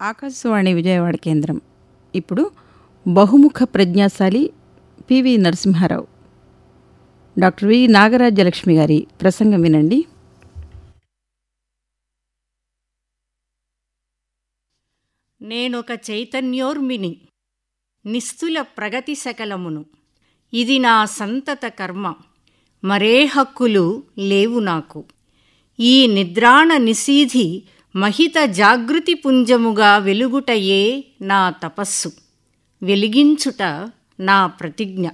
ఆకాశవాణి విజయవాడ కేంద్రం ఇప్పుడు బహుముఖ ప్రజ్ఞాశాలి PV Narasimharao doctor V Nagarajyalakshmi గారి ప్రసంగం వినండి నేనొక చైతన్యోర్మిని నిస్తుల ప్రగతి సకలమును ఇది నా సంతత కర్మ మరే హక్కులు లేవు నాకు ఈ నిద్రాణ నిశీధి మహిత జాగృతి పుంజముగా వెలుగుటయే నా తపస్సు వెలిగించుట నా ప్రతిజ్ఞ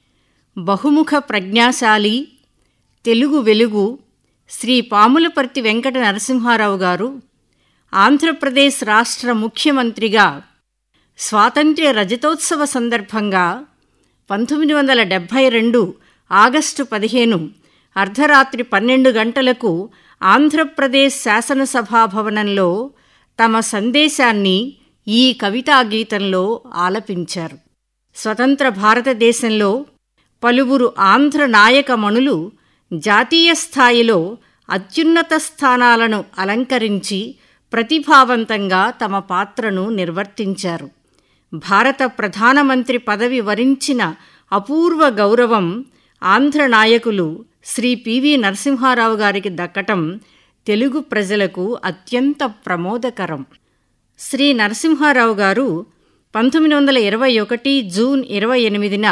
బహుముఖ ప్రజ్ఞాశాలి తెలుగు వెలుగు శ్రీ పాములపర్తి వెంకట నరసింహారావు గారు ఆంధ్రప్రదేశ్ రాష్ట్ర ముఖ్యమంత్రిగా స్వాతంత్ర్య రజతోత్సవ సందర్భంగా పంతొమ్మిది వందల డెబ్భై రెండు ఆగస్టు పదిహేను అర్ధరాత్రి పన్నెండు గంటలకు ఆంధ్రప్రదేశ్ శాసనసభా భవనంలో తమ సందేశాన్ని ఈ కవితా గీతంలో ఆలపించారు స్వతంత్ర భారతదేశంలో పలువురు ఆంధ్ర నాయకమణులు జాతీయ స్థాయిలో అత్యున్నత స్థానాలను అలంకరించి ప్రతిభావంతంగా తమ పాత్రను నిర్వర్తించారు భారత ప్రధానమంత్రి పదవి వరించిన అపూర్వ గౌరవం ఆంధ్ర నాయకులు శ్రీ పివి నరసింహారావు గారికి దక్కటం తెలుగు ప్రజలకు అత్యంత ప్రమోదకరం శ్రీ నరసింహారావు గారు పంతొమ్మిది వందల ఇరవై ఒకటి జూన్ ఇరవై ఎనిమిదిన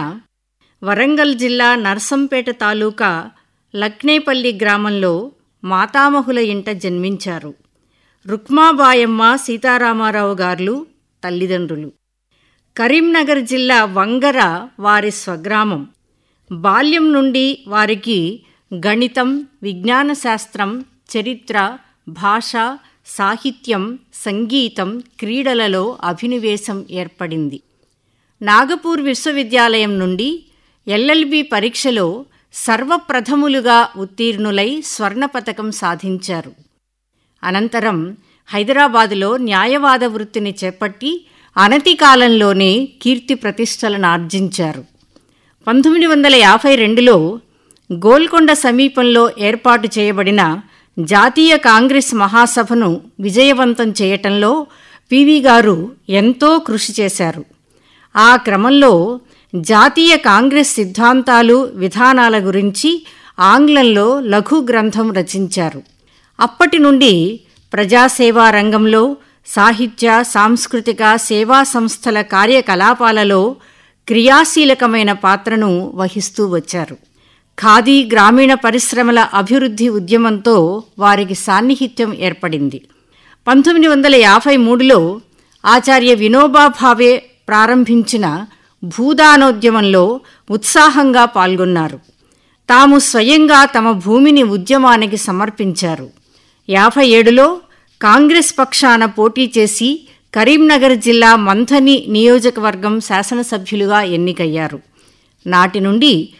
వరంగల్ జిల్లా నర్సంపేట తాలూకా లక్నేపల్లి గ్రామంలో మాతామహుల ఇంట జన్మించారు రుక్మాబాయమ్మ సీతారామారావు గారు తల్లిదండ్రులు కరీంనగర్ జిల్లా వంగర వారి స్వగ్రామం బాల్యం నుండి వారికి గణితం విజ్ఞాన శాస్త్రం చరిత్ర భాష సాహిత్యం సంగీతం క్రీడలలో అభినివేశం ఏర్పడింది నాగపూర్ విశ్వవిద్యాలయం నుండి ఎల్ఎల్బి పరీక్షలో సర్వప్రథములుగా ఉత్తీర్ణులై స్వర్ణ పతకం సాధించారు అనంతరం హైదరాబాదులో న్యాయవాద వృత్తిని చేపట్టి అనతి కాలంలోనే కీర్తి ప్రతిష్టలను ఆర్జించారు పంతొమ్మిది వందల యాభై రెండులో గోల్కొండ సమీపంలో ఏర్పాటు చేయబడిన జాతీయ కాంగ్రెస్ మహాసభను విజయవంతం చేయటంలో పివి గారు ఎంతో కృషి చేశారు ఆ క్రమంలో జాతీయ కాంగ్రెస్ సిద్ధాంతాలు విధానాల గురించి ఆంగ్లంలో లఘు గ్రంథం రచించారు అప్పటి నుండి ప్రజాసేవా రంగంలో సాహిత్య సాంస్కృతిక సేవా సంస్థల కార్యకలాపాలలో క్రియాశీలకమైన పాత్రను వహిస్తూ వచ్చారు ఖాదీ గ్రామీణ పరిశ్రమల అభివృద్ధి ఉద్యమంతో వారికి సాన్నిహిత్యం ఏర్పడింది పంతొమ్మిది వందల యాభై మూడులో ఆచార్య వినోబా భావే ప్రారంభించిన భూదానోద్యమంలో ఉత్సాహంగా పాల్గొన్నారు తాము స్వయంగా తమ భూమిని ఉద్యమానికి సమర్పించారు యాభై ఏడులో కాంగ్రెస్ పక్షాన పోటీ చేసి కరీంనగర్ జిల్లా మంథని నియోజకవర్గం శాసనసభ్యులుగా ఎన్నికయ్యారు నాటి నుండి